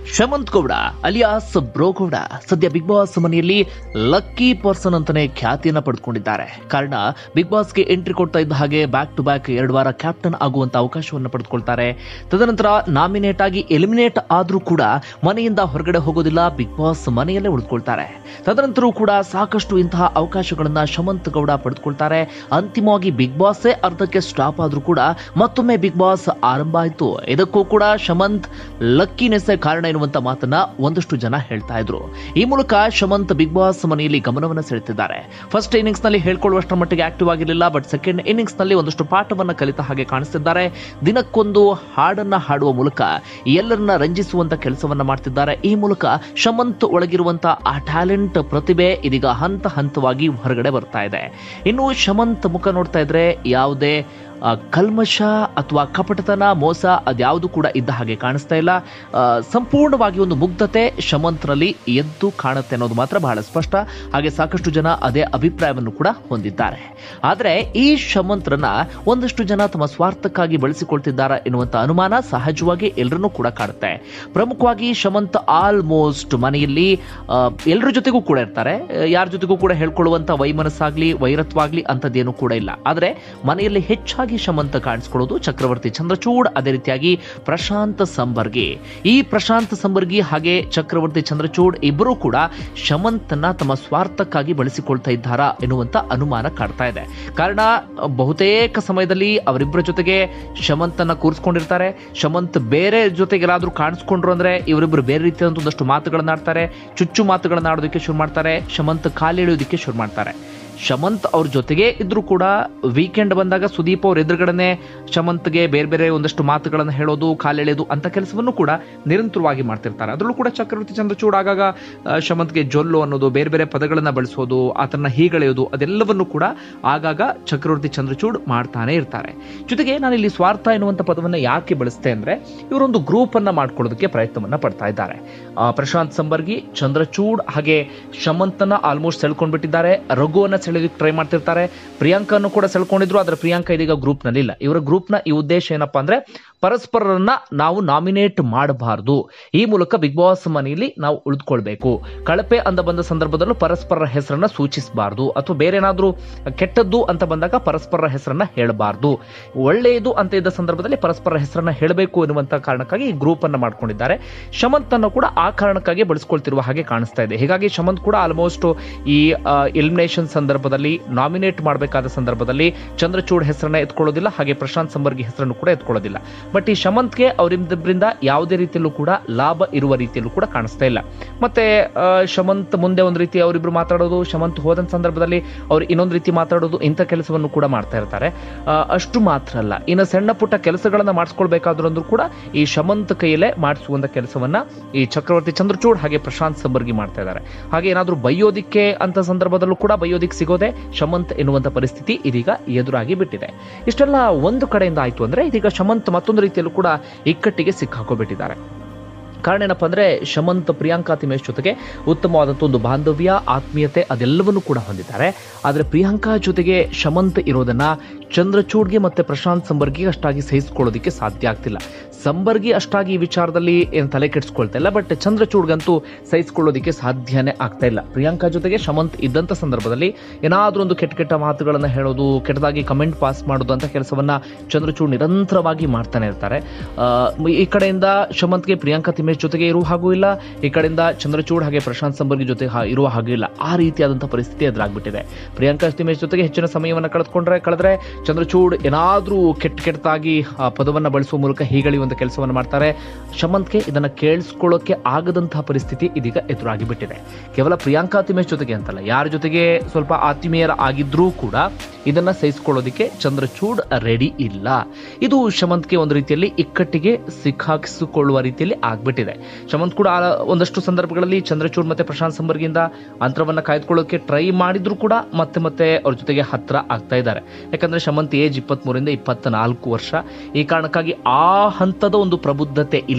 Shamanth Gowda alias bro Gowda ಸದ್ಯ Bigg Boss ಮನೆಯಲ್ಲಿ lucky person ಅಂತಾನೆ ಖ್ಯಾತಿಯನ್ನ ಪಡೆದುಕೊಂಡಿದ್ದಾರೆ ಕಾರಣ ಬಿಗ್ ಬಾಸ್ಗೆ ಎಂಟ್ರಿ ಕೊಡ್ತಾ ಇದ್ದ ಹಾಗೆ ಬ್ಯಾಕ್ ಟು ಬ್ಯಾಕ್ ಎರಡು ವಾರ ಕ್ಯಾಪ್ಟನ್ ಆಗುವಂತ ಅವಕಾಶವನ್ನು ಪಡೆದುಕೊಳ್ತಾರೆ ತದನಂತರ ನಾಮಿನೇಟ್ ಆಗಿ ಎಲಿಮಿನೇಟ್ ಆದ್ರೂ ಕೂಡ ಮನೆಯಿಂದ ಹೊರಗಡೆ ಹೋಗೋದಿಲ್ಲ ಬಿಗ್ ಬಾಸ್ ಮನೆಯಲ್ಲೇ ಉಳಿದುಕೊಳ್ತಾರೆ ತದನಂತರ ಕೂಡ ಸಾಕಷ್ಟು ಇಂತಹ ಅವಕಾಶಗಳನ್ನ ಶಮಂತ್ ಗೌಡ ಪಡೆದುಕೊಳ್ತಾರೆ ಅಂತಿಮವಾಗಿ ಬಿಗ್ ಬಾಸ್ ಅರ್ಧಕ್ಕೆ ಸ್ಟಾಪ್ ಆದ್ರೂ ಕೂಡ ಮತ್ತೊಮ್ಮೆ ಬಿಗ್ ಬಾಸ್ ಆರಂಭ ಆಯಿತು ಇದಕ್ಕೂ ಕೂಡ ಶಮಂತ್ ಲಕ್ಕಿನೆಸ್ ಕಾರಣ ಎನ್ನುವಂತ ಮಾತನ್ನ ಒಂದಷ್ಟು ಜನ ಹೇಳ್ತಾ ಇದ್ರು ಈ ಮೂಲಕ ಶಮಂತ್ ಬಿಗ್ ಬಾಸ್ ಮನೆಯಲ್ಲಿ ಗಮನವನ್ನು ಸೆಳೆತಿದ್ದಾರೆ ಫಸ್ಟ್ ಇನ್ನಿಂಗ್ಸ್ ನಲ್ಲಿ ಹೇಳ್ಕೊಳ್ಳುವಷ್ಟರ ಮಟ್ಟಿಗೆ ಆಕ್ಟಿವ್ ಆಗಿರಲಿಲ್ಲ ಬಟ್ ಸೆಕೆಂಡ್ ಇನ್ನಿಂಗ್ಸ್ ನಲ್ಲಿ ಒಂದಷ್ಟು ಪಾಠವನ್ನ ಕಲಿತ ಹಾಗೆ ಕಾಣಿಸ್ತಿದ್ದಾರೆ ದಿನಕ್ಕೊಂದು ಹಾಡನ್ನ ಹಾಡುವ ಮೂಲಕ ಎಲ್ಲರನ್ನ ರಂಜಿಸುವಂತ ಕೆಲಸವನ್ನ ಮಾಡ್ತಿದ್ದಾರೆ ಈ ಮೂಲಕ ಶಮಂತ್ ಒಳಗಿರುವಂತ ಆ ಟ್ಯಾಲೆಂಟ್ ಪ್ರತಿಭೆ ಇದೀಗ ಹಂತ ಹಂತವಾಗಿ ಹೊರಗಡೆ ಬರ್ತಾ ಇದೆ ಇನ್ನು ಶಮಂತ್ ಮುಖ ನೋಡ್ತಾ ಇದ್ರೆ ಯಾವುದೇ ಆ, ಕಲ್ಮಶ ಅಥವಾ ಕಪಟತನ ಮೋಸ ಅದ್ಯಾವುದು ಕೂಡ ಇದ್ದ ಹಾಗೆ ಕಾಣಿಸ್ತಾ ಇಲ್ಲ ಆ, ಸಂಪೂರ್ಣವಾಗಿ ಒಂದು ಮುಗ್ಧತೆ ಶಮಂತ್ನಲ್ಲಿ ಎದ್ದು ಕಾಣುತ್ತೆ ಅನ್ನೋದು ಮಾತ್ರ ಬಹಳ ಸ್ಪಷ್ಟ ಹಾಗೆ ಸಾಕಷ್ಟು ಜನ ಅದೇ ಅಭಿಪ್ರಾಯವನ್ನು ಕೂಡ ಹೊಂದಿದ್ದಾರೆ ಆದರೆ ಈ ಶಮಂತ್ರನ್ನ ಒಂದಷ್ಟು ಜನ ತಮ್ಮ ಸ್ವಾರ್ಥಕ್ಕಾಗಿ ಬಳಸಿಕೊಳ್ತಿದ್ದಾರೆ ಎನ್ನುವಂತ ಅನುಮಾನ ಸಹಜವಾಗಿ ಎಲ್ಲರನ್ನೂ ಕೂಡ ಕಾಡುತ್ತೆ ಪ್ರಮುಖವಾಗಿ ಶಮಂತ್ ಆಲ್ಮೋಸ್ಟ್ ಮನೆಯಲ್ಲಿ ಎಲ್ಲರ ಜೊತೆಗೂ ಕೂಡ ಇರ್ತಾರೆ ಯಾರ ಜೊತೆಗೂ ಕೂಡ ಹೇಳ್ಕೊಳ್ಳುವಂತ ವೈಮನಸ್ಸಾಗ್ಲಿ ವೈರತ್ವಾಗ್ಲಿ ಅಂತದ್ದೇನು ಕೂಡ ಇಲ್ಲ ಆದ್ರೆ ಮನೆಯಲ್ಲಿ ಹೆಚ್ಚಾಗಿ ಶಮಂತ ಕಾಣಿಸ್ಕೊಳ್ಳೋದು ಚಕ್ರವರ್ತಿ ಚಂದ್ರಚೂಡ್ ಅದೇ ರೀತಿಯಾಗಿ ಪ್ರಶಾಂತ್ ಸಂಬರ್ಗಿ ಈ ಪ್ರಶಾಂತ್ ಸಂಬರ್ಗಿ ಹಾಗೆ ಚಕ್ರವರ್ತಿ ಚಂದ್ರಚೂಡ್ ಇಬ್ಬರೂ ಕೂಡ ಶಮಂತನ ತಮ್ಮ ಸ್ವಾರ್ಥಕ್ಕಾಗಿ ಬಳಸಿಕೊಳ್ತಾ ಇದ್ದಾರಾ ಎನ್ನುವಂತ ಅನುಮಾನ ಕಾಡ್ತಾ ಇದೆ ಕಾರಣ ಬಹುತೇಕ ಸಮಯದಲ್ಲಿ ಅವರಿಬ್ಬರ ಜೊತೆಗೆ ಶಮಂತನ ಕೂರಿಸ್ಕೊಂಡಿರ್ತಾರೆ ಶಮಂತ್ ಬೇರೆ ಜೊತೆಗೆ ಎಲ್ಲಾದ್ರೂ ಕಾಣಿಸ್ಕೊಂಡ್ರು ಅಂದ್ರೆ ಇವರಿಬ್ರು ಬೇರೆ ರೀತಿಯಾದಂತ ಒಂದಷ್ಟು ಮಾತುಗಳನ್ನ ಆಡ್ತಾರೆ ಚುಚ್ಚು ಮಾತುಗಳನ್ನ ಆಡೋದಕ್ಕೆ ಶುರು ಮಾಡ್ತಾರೆ ಶಮಂತ್ ಕಾಲಿಳಿಯೋದಕ್ಕೆ ಶುರು ಮಾಡ್ತಾರೆ ಶಮಂತ್ ಅವ್ರ ಜೊತೆಗೆ ಇದ್ರೂ ಕೂಡ ವೀಕೆಂಡ್ ಬಂದಾಗ ಸುದೀಪ್ ಅವ್ರ ಎದುರುಗಡೆನೆ ಶಮಂತ್ಗೆ ಬೇರೆ ಬೇರೆ ಒಂದಷ್ಟು ಮಾತುಗಳನ್ನು ಹೇಳೋದು ಕಾಲೆಳೆಯೋದು ಅಂತ ಕೆಲಸವನ್ನು ಕೂಡ ನಿರಂತರವಾಗಿ ಮಾಡ್ತಿರ್ತಾರೆ ಅದರಲ್ಲೂ ಕೂಡ ಚಕ್ರವರ್ತಿ ಚಂದ್ರಚೂಡ್ ಆಗಾಗ ಆ, ಶಮಂತ್ಗೆ ಜೊಲ್ಲು ಅನ್ನೋದು ಬೇರೆ ಬೇರೆ ಪದಗಳನ್ನ ಬಳಸೋದು ಆತನ ಹೀಗಳೆಯೋದು ಅದೆಲ್ಲವನ್ನು ಕೂಡ ಆಗಾಗ ಚಕ್ರವರ್ತಿ ಚಂದ್ರಚೂಡ್ ಮಾಡ್ತಾನೆ ಇರ್ತಾರೆ ಜೊತೆಗೆ ನಾನು ಇಲ್ಲಿ ಸ್ವಾರ್ಥ ಎನ್ನುವಂತ ಪದವನ್ನ ಯಾಕೆ ಬಳಸ್ತೆ ಅಂದ್ರೆ ಇವರೊಂದು ಗ್ರೂಪ್ ಅನ್ನ ಮಾಡ್ಕೊಳ್ಳೋದಕ್ಕೆ ಪ್ರಯತ್ನವನ್ನ ಪಡ್ತಾ ಇದ್ದಾರೆ ಆ, ಪ್ರಶಾಂತ್ ಸಂಬರ್ಗಿ ಚಂದ್ರಚೂಡ್ ಹಾಗೆ ಶಮಂತನ ಆಲ್ಮೋಸ್ಟ್ ಸೆಳ್ಕೊಂಡ್ಬಿಟ್ಟಿದ್ದಾರೆ ರಘುವನ್ನ ಸೆಳೆಯೋದಕ್ಕೆ ಟ್ರೈ ಮಾಡ್ತಿರ್ತಾರೆ ಪ್ರಿಯಾಂಕನ್ನು ಕೂಡ ಸೆಳ್ಕೊಂಡಿದ್ರು ಆದ್ರೆ ಪ್ರಿಯಾಂಕಾ ಇದೀಗ ಗ್ರೂಪ್ ನಲ್ಲಿ ಇಲ್ಲ ಇವರ ಗ್ರೂಪ್ ನ ಈ ಉದ್ದೇಶ ಏನಪ್ಪಾ ಅಂದ್ರೆ ಪರಸ್ಪರರನ್ನ ನಾವು ನಾಮಿನೇಟ್ ಮಾಡಬಾರದು ಈ ಮೂಲಕ ಬಿಗ್ ಬಾಸ್ ಮನೆಯಲ್ಲಿ ನಾವು ಉಳಿದುಕೊಳ್ಬೇಕು ಕಳಪೆ ಅಂತ ಬಂದ ಸಂದರ್ಭದಲ್ಲೂ ಪರಸ್ಪರರ ಹೆಸರನ್ನ ಸೂಚಿಸಬಾರದು ಅಥವಾ ಬೇರೆ ಏನಾದ್ರೂ ಕೆಟ್ಟದ್ದು ಅಂತ ಬಂದಾಗ ಪರಸ್ಪರರ ಹೆಸರನ್ನ ಹೇಳಬಾರದು ಒಳ್ಳೆಯದು ಅಂತ ಇದ್ದ ಸಂದರ್ಭದಲ್ಲಿ ಪರಸ್ಪರ ಹೆಸರನ್ನ ಹೇಳಬೇಕು ಎನ್ನುವಂತ ಕಾರಣಕ್ಕಾಗಿ ಈ ಗ್ರೂಪ್ ಅನ್ನ ಮಾಡ್ಕೊಂಡಿದ್ದಾರೆ ಶಮಂತ್ ಅನ್ನು ಕೂಡ ಆ ಕಾರಣಕ್ಕಾಗಿ ಬಳಸ್ಕೊಳ್ತಿರುವ ಹಾಗೆ ಕಾಣಿಸ್ತಾ ಇದೆ ಹೀಗಾಗಿ ಶಮಂತ್ ಕೂಡ ಆಲ್ಮೋಸ್ಟ್ ಈ ಎಲಿಮಿನೇಷನ್ ಸಂದರ್ಭದಲ್ಲಿ ನಾಮಿನೇಟ್ ಮಾಡಬೇಕಾದ ಸಂದರ್ಭದಲ್ಲಿ ಚಂದ್ರಚೂಡ್ ಹೆಸರನ್ನ ಎತ್ಕೊಳ್ಳೋದಿಲ್ಲ ಹಾಗೆ ಪ್ರಶಾಂತ್ ಸಂಬರ್ಗಿ ಹೆಸರನ್ನು ಕೂಡ ಎತ್ಕೊಳ್ಳೋದಿಲ್ಲ ಬಟ್ ಈ ಶಮಂತ್ಗೆ ಅವರಿಬ್ಬರಿಂದ ಯಾವುದೇ ರೀತಿಯಲ್ಲೂ ಕೂಡ ಲಾಭ ಇರುವ ರೀತಿಯಲ್ಲೂ ಕೂಡ ಕಾಣಿಸ್ತಾ ಇಲ್ಲ ಮತ್ತೆ ಆ, ಶಮಂತ್ ಮುಂದೆ ಒಂದು ರೀತಿ ಅವರಿಬ್ರು ಮಾತಾಡೋದು ಶಮಂತ್ ಹೋದ ಸಂದರ್ಭದಲ್ಲಿ ಅವ್ರು ಇನ್ನೊಂದು ರೀತಿ ಮಾತಾಡೋದು ಇಂಥ ಕೆಲಸವನ್ನು ಕೂಡ ಮಾಡ್ತಾ ಇರ್ತಾರೆ ಆ, ಅಷ್ಟು ಮಾತ್ರ ಅಲ್ಲ ಇನ್ನು ಸಣ್ಣ ಪುಟ್ಟ ಕೆಲಸಗಳನ್ನ ಮಾಡಿಸ್ಕೊಳ್ಬೇಕಾದ್ರೂ ಕೂಡ ಈ ಶಮಂತ್ ಕೈಯಲ್ಲೇ ಮಾಡಿಸುವಂತ ಕೆಲಸವನ್ನ ಈ ಚಕ್ರವರ್ತಿ ಚಂದ್ರಚೂಡ್ ಹಾಗೆ ಪ್ರಶಾಂತ್ ಸಂಬರ್ಗಿ ಮಾಡ್ತಾ ಇದ್ದಾರೆ ಹಾಗೆ ಏನಾದ್ರೂ ಬೈಯೋದಿಕ್ಕೆ ಅಂತ ಸಂದರ್ಭದಲ್ಲೂ ಕೂಡ ಬೈಯೋದಿಕ್ಕೆ ಸಿಗೋದೆ ಶಮಂತ್ ಎನ್ನುವಂತ ಪರಿಸ್ಥಿತಿ ಇದೀಗ ಎದುರಾಗಿ ಬಿಟ್ಟಿದೆ ಇಷ್ಟೆಲ್ಲ ಒಂದು ಕಡೆಯಿಂದ ಆಯ್ತು ಅಂದ್ರೆ ಇದೀಗ ಶಮಂತ್ ಮತ್ತೊಂದು ರೀತಿಯಲ್ಲೂ ಕೂಡ ಇಕ್ಕಟ್ಟಿಗೆ ಸಿಕ್ಕಾಕೋಬಿಟ್ಟಿದ್ದಾರೆ ಕಾರಣ ಏನಪ್ಪ ಅಂದ್ರೆ ಶಮಂತ್ ಪ್ರಿಯಾಂಕಾ ತಿಮೇಶ್ ಜೊತೆಗೆ ಉತ್ತಮವಾದಂಥ ಒಂದು ಬಾಂಧವ್ಯ ಆತ್ಮೀಯತೆ ಅದೆಲ್ಲವನ್ನೂ ಕೂಡ ಹೊಂದಿದ್ದಾರೆ ಆದರೆ ಪ್ರಿಯಾಂಕಾ ಜೊತೆಗೆ ಶಮಂತ್ ಇರೋದನ್ನ ಚಂದ್ರಚೂಡ್ಗೆ ಮತ್ತೆ ಪ್ರಶಾಂತ್ ಸಂಬರ್ಗಿಗೆ ಅಷ್ಟಾಗಿ ಸಹಿಸಿಕೊಳ್ಳೋದಕ್ಕೆ ಸಾಧ್ಯ ಆಗ್ತಿಲ್ಲ ಸಂಬರ್ಗಿ ಅಷ್ಟಾಗಿ ಈ ವಿಚಾರದಲ್ಲಿ ಏನು ತಲೆ ಕೆಡಿಸ್ಕೊಳ್ತಾ ಇಲ್ಲ ಬಟ್ ಚಂದ್ರಚೂಡ್ಗಂತೂ ಸಹಿಸಿಕೊಳ್ಳೋದಕ್ಕೆ ಸಾಧ್ಯನೇ ಆಗ್ತಾ ಇಲ್ಲ ಪ್ರಿಯಾಂಕಾ ಜೊತೆಗೆ ಶಮಂತ್ ಇದ್ದಂಥ ಸಂದರ್ಭದಲ್ಲಿ ಏನಾದ್ರೂ ಒಂದು ಕೆಟ್ಟ ಕೆಟ್ಟ ಮಾತುಗಳನ್ನು ಹೇಳೋದು ಕೆಟ್ಟದಾಗಿ ಕಮೆಂಟ್ ಪಾಸ್ ಮಾಡೋದು ಅಂತ ಕೆಲಸವನ್ನ ಚಂದ್ರಚೂಡ್ ನಿರಂತರವಾಗಿ ಮಾಡ್ತಾನೆ ಇರ್ತಾರೆ ಆ, ಈ ಕಡೆಯಿಂದ ಶಮಂತ್ಗೆ ಪ್ರಿಯಾಂಕಾ ತಿಮೇಶ್ ಜೊತೆಗೆ ಇರುವ ಹಾಗೂ ಇಲ್ಲ ಈ ಕಡೆಯಿಂದ ಚಂದ್ರಚೂಡ್ ಹಾಗೆ ಪ್ರಶಾಂತ್ ಸಂಬರ್ಗಿ ಜೊತೆ ಹಾ- ಇರುವ ಹಾಗೂ ಇಲ್ಲ ಆ ರೀತಿಯಾದಂಥ ಪರಿಸ್ಥಿತಿ ಎದುರಾಗ್ಬಿಟ್ಟಿದೆ ಪ್ರಿಯಾಂಕಾ ತಿಮೇಶ್ ಜೊತೆಗೆ ಹೆಚ್ಚಿನ ಸಮಯವನ್ನು ಕಳೆದುಕೊಂಡ್ರೆ ಕಳೆದ್ರೆ ಚಂದ್ರಚೂಡ್ ಏನಾದ್ರೂ ಕೆಟ್ಟ ಕೆಟ್ಟದಾಗಿ ಆ ಪದವನ್ನ ಬಳಸುವ ಮೂಲಕ ಹೀಗಳೆಯುವಂತ ಕೆಲಸವನ್ನು ಮಾಡ್ತಾರೆ ಶಮಂತ್ಗೆ ಇದನ್ನ ಕೇಳಿಸ್ಕೊಳ್ಳೋಕೆ ಆಗದಂತಹ ಪರಿಸ್ಥಿತಿ ಇದೀಗ ಎದುರಾಗಿ ಬಿಟ್ಟಿದೆ ಕೇವಲ ಪ್ರಿಯಾಂಕಾ ತಿಮೇಶ್ ಜೊತೆಗೆ ಅಂತಲ್ಲ ಯಾರ ಜೊತೆಗೆ ಸ್ವಲ್ಪ ಆತ್ಮೀಯರ ಆಗಿದ್ರೂ ಕೂಡ ಇದನ್ನ ಸಹಿಸಿಕೊಳ್ಳೋದಕ್ಕೆ ಚಂದ್ರಚೂಡ್ ರೆಡಿ ಇಲ್ಲ ಇದು ಶಮಂತ್ಗೆ ಒಂದು ರೀತಿಯಲ್ಲಿ ಇಕ್ಕಟ್ಟಿಗೆ ಸಿಕ್ಕಾಕಿಸಿಕೊಳ್ಳುವ ರೀತಿಯಲ್ಲಿ ಆಗ್ಬಿಟ್ಟಿದೆ ಶಮಂತ್ ಕೂಡ ಆ ಒಂದಷ್ಟು ಸಂದರ್ಭಗಳಲ್ಲಿ ಚಂದ್ರಚೂಡ್ ಮತ್ತೆ ಪ್ರಶಾಂತ್ ಸಂಬರ್ಗಿಂದ ಅಂತರವನ್ನ ಕಾಯ್ದುಕೊಳ್ಳೋಕೆ ಟ್ರೈ ಮಾಡಿದ್ರು ಕೂಡ ಮತ್ತೆ ಮತ್ತೆ ಅವ್ರ ಜೊತೆಗೆ ಹತ್ರ ಆಗ್ತಾ ಇದ್ದಾರೆ ಯಾಕಂದ್ರೆ ಶಮಂತ್ ಏಜ್ ಇಪ್ಪತ್ತ್ ಮೂರಿಂದ ಇಪ್ಪತ್ತ ನಾಲ್ಕು ವರ್ಷ ಈ ಕಾರಣಕ್ಕಾಗಿ ಆ ಹಂತದ ಒಂದು ಪ್ರಬುದ್ಧತೆ ಇಲ್ಲ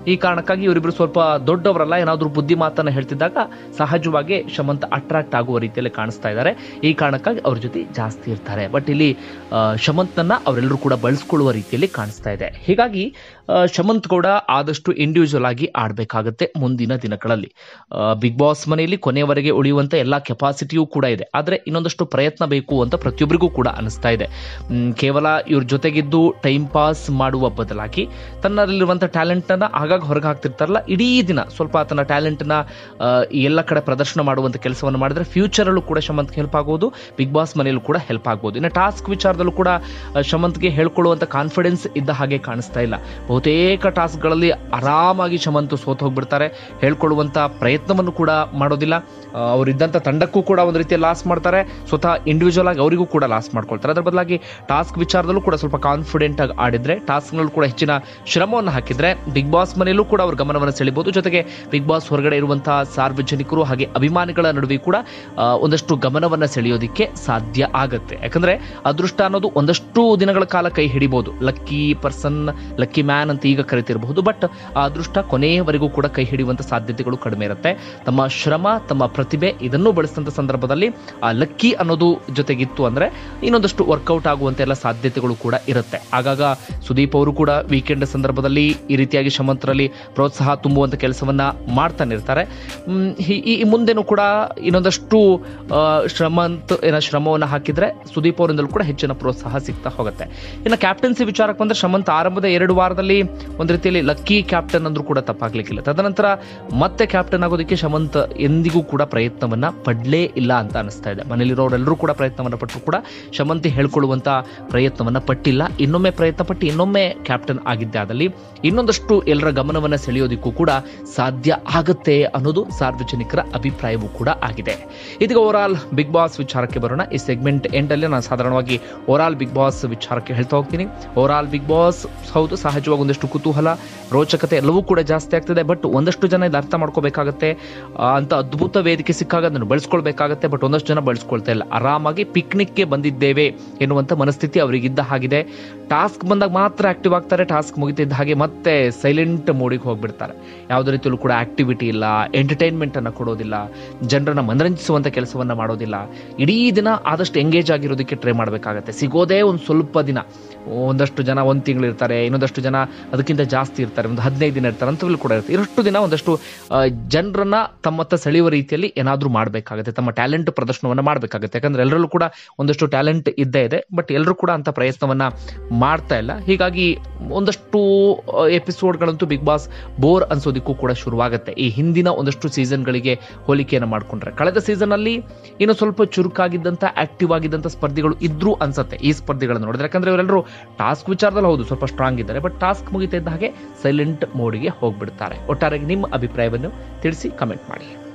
ಈ ಕಾರಣಕ್ಕಾಗಿ ಇವರಿಬ್ರು ಸ್ವಲ್ಪ ದೊಡ್ಡವರಲ್ಲ ಏನಾದರೂ ಬುದ್ಧಿ ಮಾತನ್ನ ಹೇಳ್ತಿದ್ದಾಗ ಸಹಜವಾಗಿ ಶಮಂತ್ ಅಟ್ರಾಕ್ಟ್ ಆಗುವ ರೀತಿಯಲ್ಲಿ ಕಾಣಿಸ್ತಾ ಇದ್ದಾರೆ ಈ ಕಾರಣಕ್ಕಾಗಿ ಅವ್ರ ಜೊತೆ ಜಾಸ್ತಿ ಇರ್ತಾರೆ ಬಟ್ ಇಲ್ಲಿ ಆ, ಶಮಂತ್ನನ್ನ ಅವರೆಲ್ಲರೂ ಕೂಡ ಬಳಸ್ಕೊಳ್ಳುವ ರೀತಿಯಲ್ಲಿ ಕಾಣಿಸ್ತಾ ಇದೆ ಹೀಗಾಗಿ ಆ, ಶಮಂತ್ ಕೂಡ ಆದಷ್ಟು ಇಂಡಿವಿಜುವಲ್ ಆಗಿ ಆಡಬೇಕಾಗತ್ತೆ ಮುಂದಿನ ದಿನಗಳಲ್ಲಿ ಬಿಗ್ ಬಾಸ್ ಮನೆಯಲ್ಲಿ ಕೊನೆಯವರೆಗೆ ಉಳಿಯುವಂತ ಎಲ್ಲ ಕೆಪಾಸಿಟಿಯೂ ಕೂಡ ಇದೆ ಆದರೆ ಇನ್ನೊಂದಷ್ಟು ಪ್ರಯತ್ನ ಬೇಕು ಅಂತ ಪ್ರತಿಯೊಬ್ಬರಿಗೂ ಕೂಡ ಅನಿಸ್ತಾ ಇದೆ ಮ್, ಕೇವಲ ಇವ್ರ ಜೊತೆಗಿದ್ದು ಟೈಮ್ ಪಾಸ್ ಮಾಡುವ ಬದಲಾಗಿ ತನ್ನಲ್ಲಿರುವಂಥ ಟ್ಯಾಲೆಂಟನ್ನು ಆಗಾಗ ಹೊರಗೆ ಹಾಕ್ತಿರ್ತಾರಲ್ಲ ಇಡೀ ದಿನ ಸ್ವಲ್ಪ ತನ್ನ ಟ್ಯಾಲೆಂಟನ್ನ ಎಲ್ಲ ಕಡೆ ಪ್ರದರ್ಶನ ಮಾಡುವಂಥ ಕೆಲಸವನ್ನು ಮಾಡಿದ್ರೆ ಫ್ಯೂಚರಲ್ಲೂ ಕೂಡ ಶಮಂತ್ಗೆ ಹೆಲ್ಪ್ ಆಗ್ಬೋದು ಬಿಗ್ ಬಾಸ್ ಮನೆಯಲ್ಲೂ ಕೂಡ ಹೆಲ್ಪ್ ಆಗ್ಬೋದು ಇನ್ನು ಟಾಸ್ಕ್ ವಿಚಾರದಲ್ಲೂ ಕೂಡ ಆ, ಶಮಂತ್ಗೆ ಹೇಳ್ಕೊಳ್ಳುವಂಥ ಕಾನ್ಫಿಡೆನ್ಸ್ ಇದ್ದ ಹಾಗೆ ಕಾಣಿಸ್ತಾ ಇಲ್ಲ ಬಹುತೇಕ ಟಾಸ್ಕ್ಗಳಲ್ಲಿ ಆರಾಮಾಗಿ ಶಮಂತ್ ಸೋತು ಹೋಗ್ಬಿಡ್ತಾರೆ ಹೇಳ್ಕೊಳ್ಳುವಂಥ ಪ್ರಯತ್ನವನ್ನು ಕೂಡ ಮಾಡೋದಿಲ್ಲ ಆ, ಅವರಿದ್ದಂಥ ತಂಡಕ್ಕೂ ಕೂಡ ಒಂದು ರೀತಿಯ ಲಾಸ್ ಮಾಡ್ತಾರೆ ಸ್ವತಃ ಇಂಡಿವಿಜುವಲ್ ಆಗಿ ಅವರಿಗೂ ಕೂಡ ಲಾಸ್ ಮಾಡ್ಕೊಳ್ತಾರೆ ಅದರ ಬದಲಾಗಿ ಟಾಸ್ಕ್ ವಿಚಾರದಲ್ಲೂ ಕೂಡ ಸ್ವಲ್ಪ ಕಾನ್ಫಿಡೆಂಟ್ ಆಗಿ ಆಡಿದ್ರೆ ಟಾಸ್ಕ್ನಲ್ಲೂ ಕೂಡ ಹೆಚ್ಚಿನ ಶ್ರಮವನ್ನು ಹಾಕಿದ್ರೆ ಬಿಗ್ ಬಾಸ್ ಮನೆಯಲ್ಲೂ ಕೂಡ ಅವ್ರ ಗಮನವನ್ನು ಸೆಳಿಬಹುದು ಜೊತೆಗೆ ಬಿಗ್ ಬಾಸ್ ಹೊರಗಡೆ ಇರುವಂತಹ ಸಾರ್ವಜನಿಕರು ಹಾಗೆ ಅಭಿಮಾನಿಗಳ ನಡುವೆ ಕೂಡ ಆ, ಒಂದಷ್ಟು ಗಮನವನ್ನು ಸೆಳೆಯೋದಿಕ್ಕೆ ಸಾಧ್ಯ ಆಗತ್ತೆ ಯಾಕಂದ್ರೆ ಅದೃಷ್ಟ ಅನ್ನೋದು ಒಂದಷ್ಟು ದಿನಗಳ ಕಾಲ ಕೈ ಹಿಡಿಬಹುದು ಲಕ್ಕಿ ಪರ್ಸನ್ ಲಕ್ಕಿ ಮ್ಯಾನ್ ಅಂತ ಈಗ ಕರಿತಿರಬಹುದು ಬಟ್ ಆ ಅದೃಷ್ಟ ಕೊನೆಯವರೆಗೂ ಕೂಡ ಕೈ ಹಿಡಿಯುವಂತ ಸಾಧ್ಯತೆಗಳು ಕಡಿಮೆ ಇರುತ್ತೆ ತಮ್ಮ ಶ್ರಮ ತಮ್ಮ ಪ್ರತಿಭೆ ಇದನ್ನು ಬಳಸಿದಂಥ ಸಂದರ್ಭದಲ್ಲಿ ಆ ಲಕ್ಕಿ ಅನ್ನೋದು ಜೊತೆಗಿತ್ತು ಅಂದ್ರೆ ಇನ್ನೊಂದಷ್ಟು ವರ್ಕೌಟ್ ಆಗುವಂತ ಎಲ್ಲ ಸಾಧ್ಯತೆಗಳು ಕೂಡ ಇರುತ್ತೆ ಆಗಾಗ ಸುದೀಪ್ ಅವರು ಕೂಡ ವೀಕೆಂಡ್ ಸಂದರ್ಭದಲ್ಲಿ ಈ ರೀತಿಯಾಗಿ ಶಮಂತರಲ್ಲಿ ಪ್ರೋತ್ಸಾಹ ತುಂಬುವಂತ ಕೆಲಸವನ್ನ ಮಾಡ್ತಾನೆ ಇರ್ತಾರೆ ಮ್, ಈ- ಈ ಮುಂದೆನೂ ಕೂಡ ಇನ್ನೊಂದಷ್ಟು ಆ, ಶ್ರಮಂತ್ ಏನ ಶ್ರಮವನ್ನು ಹಾಕಿದ್ರೆ ಸುದೀಪ್ ಅವರಿಂದಲೂ ಕೂಡ ಹೆಚ್ಚಿನ ಪ್ರೋತ್ಸಾಹ ಸಿಗ್ತಾ ಹೋಗುತ್ತೆ ಇನ್ನು ಕ್ಯಾಪ್ಟನ್ಸಿ ವಿಚಾರಕ್ಕೆ ಬಂದ್ರೆ ಶಮಂತ್ ಆರಂಭದ ಎರಡು ವಾರದಲ್ಲಿ ಒಂದು ರೀತಿಯಲ್ಲಿ ಲಕ್ಕಿ ಕ್ಯಾಪ್ಟನ್ ಅಂದ್ರೂ ಕೂಡ ತಪ್ಪಾಗ್ಲಿಕ್ಕಿಲ್ಲ ತದನಂತರ ಮತ್ತೆ ಕ್ಯಾಪ್ಟನ್ ಆಗೋದಕ್ಕೆ ಶಮಂತ್ ಎಂದಿಗೂ ಕೂಡ ಪ್ರಯತ್ನವನ್ನ ಪಡ್ಲೇ ಇಲ್ಲ ಅಂತ ಅನಿಸ್ತಾ ಇದೆ ಮನೇಲಿರೋರೆಲ್ಲರೂ ಕೂಡ ಪ್ರಯತ್ನವನ್ನ ಪಟ್ಟರು ಕೂಡ ಶಮಂತಿ ಹೇಳ್ಕೊಳ್ಳುವಂತ ಪ್ರಯತ್ನವನ್ನ ಪಟ್ಟಿಲ್ಲ ಇನ್ನೊಮ್ಮೆ ಪ್ರಯತ್ನ ಪಟ್ಟು ಇನ್ನೊಮ್ಮೆ ಕ್ಯಾಪ್ಟನ್ ಆಗಿದ್ದೆ ಆದಲ್ಲಿ ಇನ್ನೊಂದಷ್ಟು ಎಲ್ಲರ ಗಮನವನ್ನ ಸೆಳೆಯೋದಕ್ಕೂ ಕೂಡ ಸಾಧ್ಯ ಆಗುತ್ತೆ ಅನ್ನೋದು ಸಾರ್ವಜನಿಕರ ಅಭಿಪ್ರಾಯವೂ ಕೂಡ ಆಗಿದೆ ಇದೀಗ ಓವರಾಲ್ ಬಿಗ್ ಬಾಸ್ ವಿಚಾರಕ್ಕೆ ಬರೋಣ ಈ ಸೆಗ್ಮೆಂಟ್ ಎಂಡಲ್ಲಿ ನಾನು ಸಾಧಾರಣವಾಗಿ ಓವರಾಲ್ ಬಿಗ್ ಬಾಸ್ ವಿಚಾರಕ್ಕೆ ಹೇಳ್ತಾ ಹೋಗ್ತೀನಿ ಓವರಾಲ್ ಬಿಗ್ ಬಾಸ್ ಹೌದು ಸಹಜವಾಗಿ ಒಂದಷ್ಟು ಕುತೂಹಲ ರೋಚಕತೆ ಎಲ್ಲವೂ ಕೂಡ ಜಾಸ್ತಿ ಆಗ್ತಿದೆ ಬಟ್ ಒಂದಷ್ಟು ಜನ ಇದು ಅರ್ಥ ಮಾಡ್ಕೋಬೇಕಾಗತ್ತೆ ಆ, ಅಂತ ಅದ್ಭುತ ವೇದಿಕೆ ಸಿಕ್ಕಾಗ ಅದನ್ನು ಬಳಸ್ಕೊಳ್ಬೇಕಾಗತ್ತೆ ಬಟ್ ಒಂದಷ್ಟು ಜನ ಬಳಸ್ಕೊಳ್ತಾ ಇಲ್ಲ ಆರಾಮಾಗಿ ಪಿಕ್ನಿಕ್ಗೆ ಬಂದಿದ್ದೇವೆ ಎನ್ನುವಂಥ ಮನಸ್ಥಿತಿ ಅವರಿಗಿದ್ದ ಹಾಗಿದೆ ಟಾಸ್ಕ್ ಬಂದಾಗ ಮಾತ್ರ ಆಕ್ಟಿವ್ ಆಗ್ತಾರೆ ಟಾಸ್ಕ್ ಮುಗಿತಿದ್ದ ಹಾಗೆ ಮತ್ತೆ ಸೈಲೆಂಟ್ ಮೋಡಿಗೆ ಹೋಗ್ಬಿಡ್ತಾರೆ ಯಾವುದೇ ರೀತಿಯಲ್ಲೂ ಕೂಡ ಆಕ್ಟಿವಿಟಿ ಇಲ್ಲ ಎಂಟರ್ಟೈನ್ಮೆಂಟ್ ಅನ್ನ ಕೊಡೋದಿಲ್ಲ ಜನರನ್ನ ಮನರಂಜಿಸುವಂತ ಕೆಲಸವನ್ನ ಮಾಡೋದಿಲ್ಲ ಇಡೀ ದಿನ ಆದಷ್ಟು ಎಂಗೇಜ್ ಆಗಿರೋದಕ್ಕೆ ಟ್ರೈ ಮಾಡಬೇಕಾಗತ್ತೆ ಸಿಗೋದೇ ಒಂದು ಸ್ವಲ್ಪ ದಿನ ಒಂದಷ್ಟು ಜನ ಒಂದು ತಿಂಗಳು ಇರ್ತಾರೆ ಇನ್ನೊಂದಷ್ಟು ಜನ ಅದಕ್ಕಿಂತ ಜಾಸ್ತಿ ಇರ್ತಾರೆ ಒಂದು ಹದಿನೈದು ದಿನ ಇರ್ತಾರೆ ಅಂಥವ್ರು ಕೂಡ ಇರ್ತಾರೆ ಇರಷ್ಟು ದಿನ ಒಂದಷ್ಟು ಜನರನ್ನ ತಮ್ಮತ್ತ ಸೆಳೆಯುವ ರೀತಿಯಲ್ಲಿ ಏನಾದರೂ ಮಾಡಬೇಕಾಗುತ್ತೆ ತಮ್ಮ ಟ್ಯಾಲೆಂಟ್ ಪ್ರದರ್ಶನವನ್ನು ಮಾಡಬೇಕಾಗುತ್ತೆ ಯಾಕಂದ್ರೆ ಎಲ್ಲರಲ್ಲೂ ಕೂಡ ಒಂದಷ್ಟು ಟ್ಯಾಲೆಂಟ್ ಇದ್ದೇ ಇದೆ ಬಟ್ ಎಲ್ಲರೂ ಕೂಡ ಅಂತ ಪ್ರಯತ್ನವನ್ನ ಮಾಡ್ತಾ ಇಲ್ಲ ಹೀಗಾಗಿ ಒಂದಷ್ಟು ಎಪಿಸೋಡ್ಗಳಂತೂ ಬಿಗ್ ಬಾಸ್ ಬೋರ್ ಅನ್ಸೋದಕ್ಕೂ ಕೂಡ ಶುರುವಾಗುತ್ತೆ ಈ ಹಿಂದಿನ ಒಂದಷ್ಟು ಸೀಸನ್ಗಳಿಗೆ ಹೋಲಿಕೆಯನ್ನು ಮಾಡಿಕೊಂಡ್ರೆ ಕಳೆದ ಸೀಸನ್ ಅಲ್ಲಿ ಇನ್ನು ಸ್ವಲ್ಪ ಚುರುಕಾಗಿದ್ದಂಥ ಆಕ್ಟಿವ್ ಆಗಿದ್ದಂಥ ಸ್ಪರ್ಧಿಗಳು ಇದ್ರೂ ಅನ್ಸತ್ತೆ ಈ ಸ್ಪರ್ಧಿಗಳನ್ನು ನೋಡಿದ್ರೆ ಯಾಕಂದ್ರೆ ಇವರೆಲ್ಲರೂ ಟಾಸ್ಕ್ ವಿಚಾರದಲ್ಲಿ ಹೌದು ಸ್ವಲ್ಪ ಸ್ಟ್ರಾಂಗ್ ಇದ್ದಾರೆ ಬಟ್ ಟಾಸ್ಕ್ ಮುಗಿತಾ ಇದ್ದ ಹಾಗೆ ಸೈಲೆಂಟ್ ಮೋಡಿಗೆ ಹೋಗ್ಬಿಡ್ತಾರೆ ಒಟ್ಟಾರೆಯಾಗಿ ನಿಮ್ಮ ಅಭಿಪ್ರಾಯವನ್ನು ತಿಳಿಸಿ ಕಮೆಂಟ್ ಮಾಡಿ